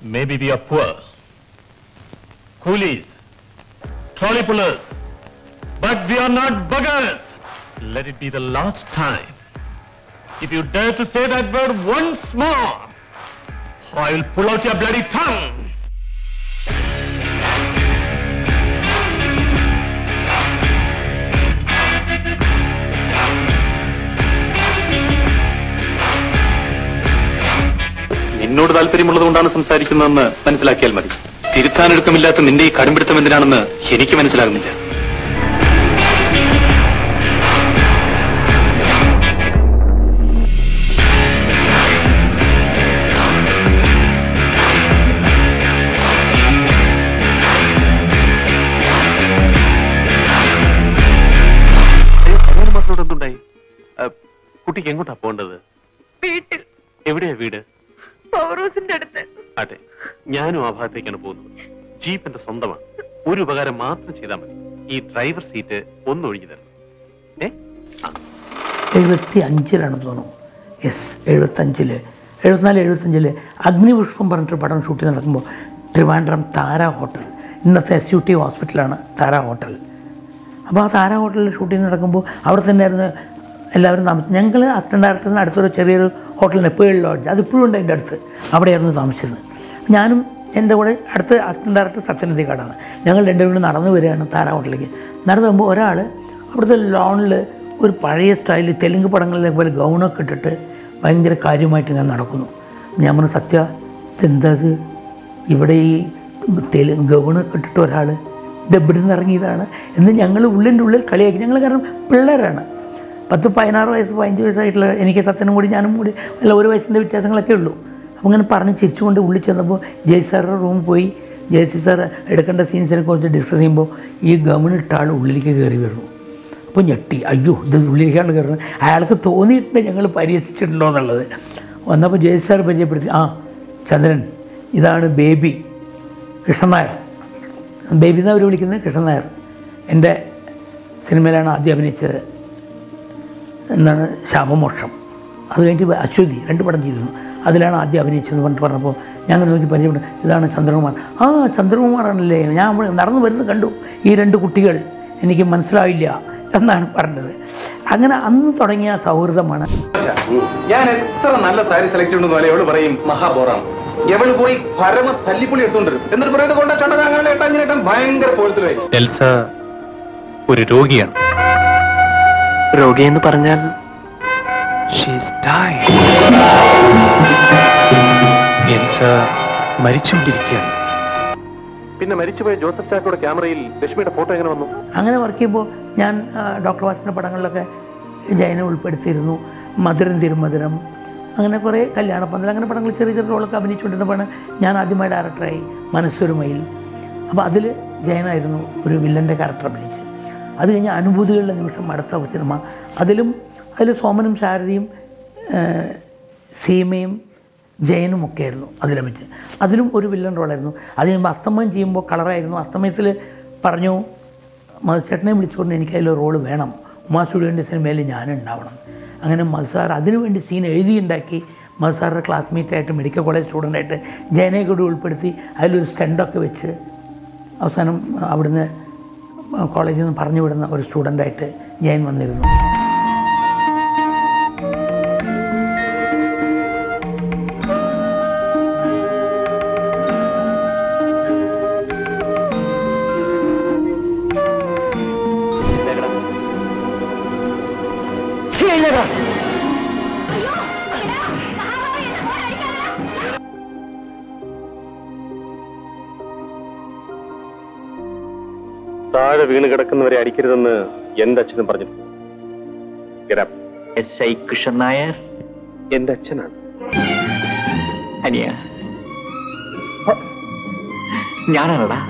Maybe we are poor. Coolies, trolley pullers, but we are not buggers. Let it be the last time. If you dare to say that word once more, or I will pull out your bloody tongue. നിന്നോട് താല്പര്യമുള്ളത് കൊണ്ടാണ് സംസാരിക്കുന്നതെന്ന് മനസ്സിലാക്കിയാൽ മതി തിരുത്താനൊഴുക്കമില്ലാത്ത നിന്റെ ഈ കടുംപിടുത്തം എന്തിനാണെന്ന് എനിക്ക് മനസ്സിലാകുന്നില്ല മാത്രം എന്തുണ്ടായി കുട്ടിക്ക് എങ്ങോട്ടാ പോകേണ്ടത് വീട്ടിൽ എവിടെയാ വീട് പവർ ഹൗസിന്റെ അടുത്ത് അതെ ഞാനും ആ ഭാഗത്തേക്കാണ് പോകുന്നത് ജീപ്പ് എന്റെ സ്വന്തമാണ് ഒരു ഉപകാരം മാത്രം ചെയ്താൽ മതി ഈ ഡ്രൈവർ സീറ്റ് ഒന്ന് ഒഴിഞ്ഞു തരണം ഏ ആ എഴുപത്തി അഞ്ചിലാണെന്ന് തോന്നുന്നു യെസ് എഴുപത്തഞ്ചിൽ എഴുപത്തിനാല് എഴുപത്തഞ്ചിൽ അഗ്നിപുഷ്പം പറഞ്ഞിട്ട് പടം ഷൂട്ടിംഗ് നടക്കുമ്പോൾ ട്രിവാൻഡ്രം താര ഹോട്ടൽ ഇന്നത്തെ എസ് യു ടി ഹോസ്പിറ്റലാണ് താര ഹോട്ടൽ അപ്പോൾ ആ താര ഹോട്ടലിൽ ഷൂട്ടിംഗ് നടക്കുമ്പോൾ അവിടെ തന്നെയായിരുന്നു എല്ലാവരും താമസിച്ചത് ഞങ്ങൾ അസിസ്റ്റൻ്റ് ഡയറക്ടറിന് അടുത്തൊരു ചെറിയൊരു ഹോട്ടലിന് പേൾ ലോഡ്ജ് അതിപ്പോഴും ഉണ്ട് എൻ്റെ അടുത്ത് അവിടെയായിരുന്നു താമസിച്ചത് ഞാനും എൻ്റെ കൂടെ അടുത്ത് അസിസ്റ്റൻ്റ് ഡയറക്ടർ സത്യനന്ദിക്കാടാണ് ഞങ്ങൾ രണ്ടുപേരും കൂടി നടന്നു വരികയാണ് താര ഹോട്ടലിലേക്ക് നടന്നു പോകുമ്പോൾ ഒരാൾ അവിടുത്തെ ലോണിൽ ഒരു പഴയ സ്റ്റൈലിൽ തെലുങ്ക് പടങ്ങളിലെ പോലെ ഗൗണൊക്കെ ഇട്ടിട്ട് ഭയങ്കര കാര്യമായിട്ട് ഇങ്ങനെ നടക്കുന്നു ഞാൻ പറഞ്ഞു സത്യ ഇതെന്താ ഇത് ഇവിടെ ഈ തെലുങ്ക് ഗൗണൊക്കെ ഇട്ടിട്ട് ഒരാൾ ഇത് എവിടെ നിന്ന് ഇറങ്ങിയതാണ് എന്ന് ഞങ്ങൾ ഉള്ളിൻ്റെ ഉള്ളിൽ കളിയാക്കി ഞങ്ങൾ കാരണം പിള്ളേരാണ് പത്ത് പതിനാറ് വയസ്സ് പതിനഞ്ച് വയസ്സായിട്ടുള്ള എനിക്ക് സത്യനും കൂടി ഞാനും കൂടി അല്ല ഒരു വയസ്സിൻ്റെ വ്യത്യാസങ്ങളൊക്കെ ഉള്ളൂ അപ്പോൾ അങ്ങനെ പറഞ്ഞ് ചിരിച്ചുകൊണ്ട് ഉള്ളിൽ ചെന്നപ്പോൾ ജയ് സാറുടെ റൂമിൽ പോയി ജയസി സാർ എടുക്കേണ്ട സീൻസിനെ കുറിച്ച് ഡിസ്കസ് ചെയ്യുമ്പോൾ ഈ ഗവൺ ഇട്ട ആൾ ഉള്ളിലേക്ക് കയറി വരുന്നു അപ്പോൾ ഞെട്ടി അയ്യോ ഇത് ഉള്ളിലേക്കാണ് കയറുന്നത് അയാൾക്ക് തോന്നിയിട്ടുണ്ട് ഞങ്ങൾ പരിഹസിച്ചിട്ടുണ്ടോ എന്നുള്ളത് വന്നപ്പോൾ ജയ് സാർ പരിചയപ്പെടുത്തി ആ ചന്ദ്രൻ ഇതാണ് ബേബി കൃഷ്ണൻ നായർ ബേബി എന്നാണ് അവർ വിളിക്കുന്നത് കൃഷ്ണൻ നായർ എൻ്റെ സിനിമയിലാണ് ആദ്യം അഭിനയിച്ചത് എന്താണ് ശാപമോക്ഷം അത് കഴിഞ്ഞിട്ട് അശ്വതി രണ്ട് പടം ചെയ്തിരുന്നു അതിലാണ് ആദ്യം അഭിനയിച്ചതെന്ന് പറഞ്ഞിട്ട് പറഞ്ഞപ്പോൾ ഞങ്ങൾ നോക്കി പരിചയപ്പെട്ടു ഇതാണ് ചന്ദ്രകുമാർ ആ ചന്ദ്രകുമാറാണല്ലേ ഞാൻ അവിടെ നടന്നു വരുന്നത് കണ്ടു ഈ രണ്ട് കുട്ടികൾ എനിക്ക് മനസ്സിലായില്ല എന്നാണ് പറഞ്ഞത് അങ്ങനെ അന്ന് തുടങ്ങിയ സൗഹൃദമാണ് ഞാൻ എത്ര നല്ല സാരി സെലക്ട് ഉണ്ടെന്ന് എവള് പറയും മഹാബോറാം എവള് പോയി പരമ തല്ലിപ്പൊളി എടുത്തോണ്ടിരും എന്നിട്ട് പറയുന്നത് കൊണ്ടാ ചണ്ട അങ്ങനെ ഏട്ടാ ഇങ്ങനെ ഏട്ടാ ഭയങ്കര പോലത്തിലായി എൽസ ഒരു രോഗിയാണ് രോഗി എന്ന് പറഞ്ഞാൽ എൽസ മരിച്ചുകൊണ്ടിരിക്കുകയാണ് പിന്നെ മരിച്ചുപോയ ജോസഫ് ചാക്കോയുടെ ക്യാമറയിൽ ലക്ഷ്മിയുടെ ഫോട്ടോ എങ്ങനെ വന്നു അങ്ങനെ വർക്ക് ചെയ്യുമ്പോൾ ഞാൻ ആ, ഡോക്ടർ വാസിൻ്റെ പടങ്ങളിലൊക്കെ ജയനെ ഉൾപ്പെടുത്തിയിരുന്നു മധുരം തിരുമധുരം അങ്ങനെ കുറേ കല്യാണപ്പന്തൽ അങ്ങനെ പടങ്ങൾ ചെറിയ ചെറിയ റോളൊക്കെ അഭിനയിച്ചുകൊണ്ടിരുന്നപ്പോഴാണ് ഞാൻ ആദ്യമായി ഡയറക്ടറായി മനസ്സൊരുമയിൽ അപ്പോൾ അതിൽ ജയനായിരുന്നു ഒരു വില്ലൻ്റെ ക്യാരക്ടർ അഭിനയിച്ച് അത് കഴിഞ്ഞ് അനുഭൂതികളുടെ നിമിഷം അടുത്ത സിനിമ അതിലും അതിൽ സോമനും ശാരദയും ആ, സീമയും ജയനും ഒക്കെ ആയിരുന്നു അതിലമിച്ച് അതിലും ഒരു വില്ലൻ റോളായിരുന്നു അത് കഴിയുമ്പോൾ അസ്തമയം ചെയ്യുമ്പോൾ കളറായിരുന്നു അസ്തമയത്തിൽ പറഞ്ഞു മധുചേട്ടനെ വിളിച്ചുകൊണ്ട് എനിക്ക് അതിൽ റോള് വേണം ഉമാ സ്റ്റുഡിയോൻ്റെ സിനിമയിൽ ഞാനുണ്ടാവണം അങ്ങനെ മധുസാർ അതിനുവേണ്ടി സീൻ എഴുതിയുണ്ടാക്കി മധുസാറിൻ്റെ ക്ലാസ്മേറ്റായിട്ട് മെഡിക്കൽ കോളേജ് സ്റ്റുഡൻ്റായിട്ട് ജയനെ കൂടി ഉൾപ്പെടുത്തി അതിലൊരു സ്റ്റണ്ടൊക്കെ വെച്ച് അവസാനം അവിടുന്ന് കോളേജിൽ നിന്ന് പറഞ്ഞു വിടുന്ന ഒരു സ്റ്റുഡൻ്റായിട്ട് ജയൻ വന്നിരുന്നു താഴെ വീണ് കിടക്കുന്നവരെ അടിക്കരുതെന്ന് എന്റെ അച്ഛനും പറഞ്ഞിട്ടുണ്ട് Get up. S I Krishnan Nair എന്റെ അച്ഛനാണ് അനിയ ഞാനാണടാ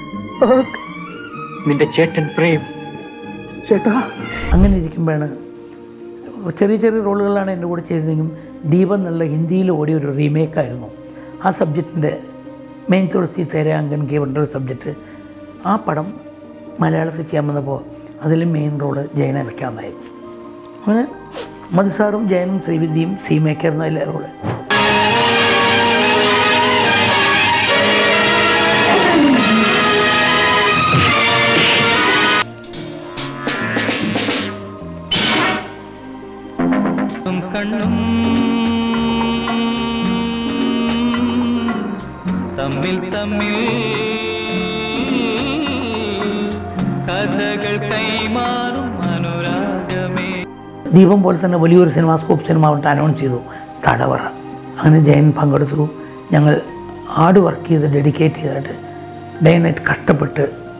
നിന്റെ ചേട്ടൻ പ്രേം അങ്ങനെ ഇരിക്കുമ്പോഴാണ് ചെറിയ ചെറിയ റോളുകളാണ് എൻ്റെ കൂടെ ചെയ്തതെങ്കിലും ദീപം എന്നുള്ള ഹിന്ദിയിൽ ഓടിയ ഒരു റീമേക്കായിരുന്നു ആ സബ്ജക്റ്റിൻ്റെ മെയിൻ തുളസി തേരാങ്കൻ കെ പറഞ്ഞൊരു സബ്ജക്റ്റ് ആ പടം മലയാളത്തിൽ ചെയ്യാൻ വന്നപ്പോൾ അതിൽ മെയിൻ റോള് ജയനെ വെക്കാമെന്നായി അങ്ങനെ മധുസാറും ജയനും ശ്രീവിദ്യയും സീമയൊക്കെയായിരുന്നു അതിലെ റോള് തമ്മിൽ തമ്മിൽ കഥകൾ കൈമാറും അനുരാഗമേ ദീപം പോലെ തന്നെ വലിയൊരു സിനിമ സ്കോപ്പ് സിനിമ കൊണ്ട് അനൗൺസ് ചെയ്തു തടവറ അങ്ങനെ ജയൻ പങ്കെടുത്തു ഞങ്ങൾ ഹാർഡ് വർക്ക് ചെയ്ത് ഡെഡിക്കേറ്റ് ചെയ്തിട്ട് ഡേ നൈറ്റ് കഷ്ടപ്പെട്ട്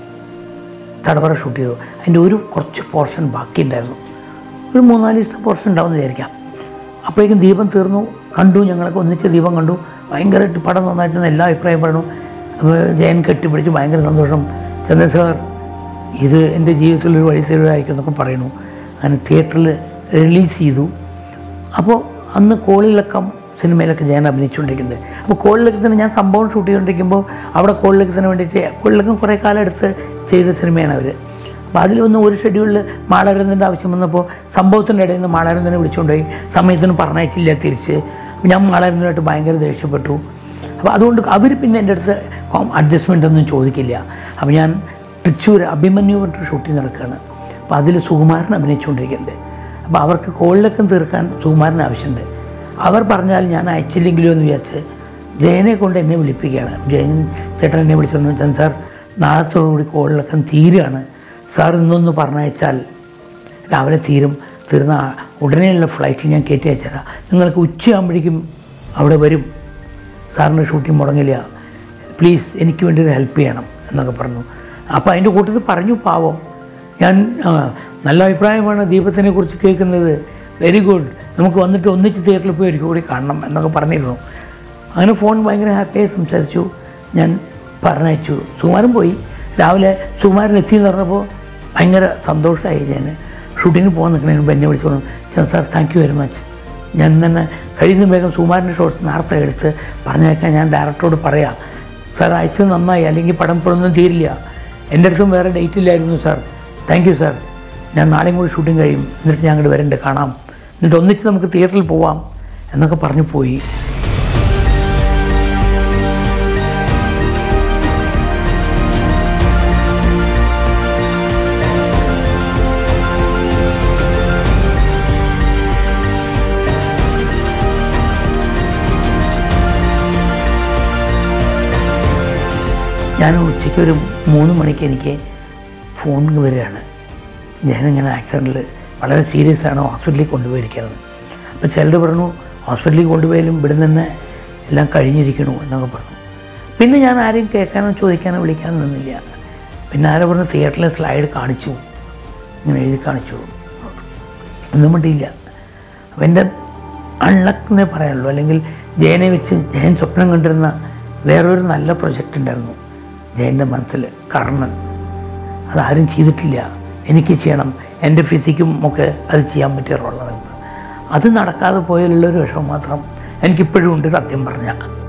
തടവറ ഷൂട്ട് ചെയ്തു അതിൻ്റെ ഒരു കുറച്ച് പോർഷൻ ബാക്കിയുണ്ടായിരുന്നു ഒരു മൂന്നാല് ദിവസത്തെ പോർഷൻ ഉണ്ടാവുമെന്ന് വിചാരിക്കാം അപ്പോഴേക്കും ദീപം തീർന്നു കണ്ടു ഞങ്ങളൊക്കെ ഒന്നിച്ച് ദീപം കണ്ടു ഭയങ്കരമായിട്ട് പടം നന്നായിട്ടെന്ന് എല്ലാ അഭിപ്രായം പറഞ്ഞു അപ്പോൾ ജയൻ കെട്ടിപ്പിടിച്ച് ഭയങ്കര സന്തോഷം ചന്ദ്രൻ സാർ ഇത് എൻ്റെ ജീവിതത്തിലൊരു വഴി സൈഡായിരിക്കും എന്നൊക്കെ പറയുന്നു അങ്ങനെ തിയേറ്ററിൽ റിലീസ് ചെയ്തു അപ്പോൾ അന്ന് കോളിളക്കം സിനിമയിലൊക്കെ ഞാൻ അഭിനയിച്ചുകൊണ്ടിരിക്കുന്നുണ്ട് അപ്പോൾ കോളിളക്കത്തിന് ഞാൻ സംഭവം ഷൂട്ട് ചെയ്തുകൊണ്ടിരിക്കുമ്പോൾ അവിടെ കോളിളക്കത്തിന് വേണ്ടിയിട്ട് കോളിളക്കം കുറേ കാലം എടുത്ത് ചെയ്ത സിനിമയാണ് അവർ അപ്പോൾ അതിലൊന്നും ഒരു ഷെഡ്യൂളിൽ മാളാരന്ദൻ്റെ ആവശ്യം വന്നപ്പോൾ സംഭവത്തിൻ്റെ ഇടയിൽ നിന്ന് മാളാരന്ദനെ വിളിച്ചുകൊണ്ടുപോയി സമയത്തിന് പറഞ്ഞയച്ചില്ല തിരിച്ച് അപ്പോൾ ഞാൻ മാളാരന്ദനായിട്ട് ഭയങ്കര ദേഷ്യപ്പെട്ടു അപ്പോൾ അതുകൊണ്ട് അവർ പിന്നെ എൻ്റെ അടുത്ത് അഡ്ജസ്റ്റ്മെൻ്റ് ഒന്നും ചോദിക്കില്ല അപ്പോൾ ഞാൻ തൃശ്ശൂർ അഭിമന്യു പറഞ്ഞിട്ട് ഷൂട്ടിംഗ് നടക്കുകയാണ് അപ്പോൾ അതിൽ സുകുമാരൻ അഭിനയിച്ചുകൊണ്ടിരിക്കുന്നുണ്ട് അപ്പോൾ അവർക്ക് കോളിലക്കം തീർക്കാൻ സുകുമാരൻ ആവശ്യമുണ്ട് അവർ പറഞ്ഞാൽ ഞാൻ അയച്ചില്ലെങ്കിലോ എന്ന് വിചാരിച്ച് ജയനെ കൊണ്ട് എന്നെ വിളിപ്പിക്കുകയാണ് ജയൻ ചേട്ടൻ എന്നെ വിളിച്ചുകൊണ്ട് വെച്ചാൽ സാർ നാളത്തോടുകൂടി കോളിലക്കം തീരുകയാണ് സാർ ഇന്നൊന്ന് പറഞ്ഞയച്ചാൽ രാവിലെ തീരും തീർന്ന ഉടനെയുള്ള ഫ്ലൈറ്റിൽ ഞാൻ കയറ്റി അയച്ചുതരാം നിങ്ങൾക്ക് ഉച്ചയാകുമ്പോഴേക്കും അവിടെ വരും സാറിൻ്റെ ഷൂട്ടിംഗ് മുടങ്ങില്ല പ്ലീസ് എനിക്ക് വേണ്ടി ഒരു ഹെൽപ്പ് ചെയ്യണം എന്നൊക്കെ പറഞ്ഞു അപ്പോൾ അതിൻ്റെ കൂട്ടത്തിൽ പറഞ്ഞു പാവം ഞാൻ ആ, നല്ല അഭിപ്രായമാണ് ദീപത്തിനെ കുറിച്ച് കേൾക്കുന്നത് വെരി ഗുഡ് നമുക്ക് വന്നിട്ട് ഒന്നിച്ച് തിയേറ്ററിൽ പോയി ഒരിക്കൽ കൂടി കാണണം എന്നൊക്കെ പറഞ്ഞിരുന്നു അങ്ങനെ ഫോൺ ഭയങ്കര ഹാപ്പിയായി സംസാരിച്ചു ഞാൻ പറഞ്ഞയച്ചു സുമാരൻ പോയി രാവിലെ സുമാരൻ എത്തി എന്ന് പറഞ്ഞപ്പോൾ ഭയങ്കര സന്തോഷമായി ഞാൻ ഷൂട്ടിങ്ങിന് പോകാൻ നിൽക്കുന്നതിന് മുമ്പ് എന്നെ വിളിച്ചു പറഞ്ഞു "Chand sir thank you very much ഞാൻ തന്നെ കഴിയുന്ന വേഗം സുമാരൻ്റെ ഷോർട്സ് നേരത്തെ എടുത്ത് പറഞ്ഞേക്കാൻ ഞാൻ ഡയറക്ടറോട് പറയാം സാർ അയച്ചത് നന്നായി അല്ലെങ്കിൽ പടം ഇപ്പോഴൊന്നും തീരില്ല എൻ്റെ അടുത്തും വേറെ ഡേറ്റ് ഇല്ലായിരുന്നു സാർ താങ്ക് യു സാർ ഞാൻ നാളെയും കൂടി ഷൂട്ടിംഗ് കഴിയും എന്നിട്ട് ഞാൻ അങ്ങോട്ട് വരണ്ട് കാണാം എന്നിട്ട് ഒന്നിച്ച് നമുക്ക് തിയേറ്ററിൽ പോവാം എന്നൊക്കെ പറഞ്ഞു പോയി ഞാൻ ഉച്ചയ്ക്ക് ഒരു മൂന്ന് മണിക്ക് എനിക്ക് ഫോൺ വരികയാണ് ഞാനിങ്ങനെ ആക്സിഡൻറ്റിൽ വളരെ സീരിയസ് ആണ് ഹോസ്പിറ്റലിൽ കൊണ്ടുപോയിരിക്കുന്നത് അപ്പോൾ ചിലർ പറഞ്ഞു ഹോസ്പിറ്റലിൽ കൊണ്ടുപോയാലും ഇവിടെ തന്നെ എല്ലാം കഴിഞ്ഞിരിക്കണു എന്നൊക്കെ പറഞ്ഞു പിന്നെ ഞാൻ ആരെയും കേൾക്കാനോ ചോദിക്കാനോ വിളിക്കാനോ നിന്നില്ല പിന്നെ ആരോ പറഞ്ഞു തിയേറ്ററിലെ സ്ലൈഡ് കാണിച്ചു ഇങ്ങനെ എഴുതി കാണിച്ചു ഒന്നും മിണ്ടിയില്ല അപ്പം എൻ്റെ അൺലക്ക് എന്നേ പറയാനുള്ളൂ അല്ലെങ്കിൽ ജയനെ വെച്ച് ജയൻ സ്വപ്നം കണ്ടിരുന്ന വേറൊരു നല്ല പ്രൊജക്റ്റ് ഉണ്ടായിരുന്നു ജയൻ്റെ മനസ്സിൽ കർണൻ അതാരും ചെയ്തിട്ടില്ല എനിക്ക് ചെയ്യണം എൻ്റെ ഫിസിക്കും ഒക്കെ അത് ചെയ്യാൻ പറ്റിയ റോളാണ് അത് നടക്കാതെ പോയാലുള്ളൊരു വിഷമം മാത്രം എനിക്കിപ്പോഴും ഉണ്ട് സത്യം പറഞ്ഞാൽ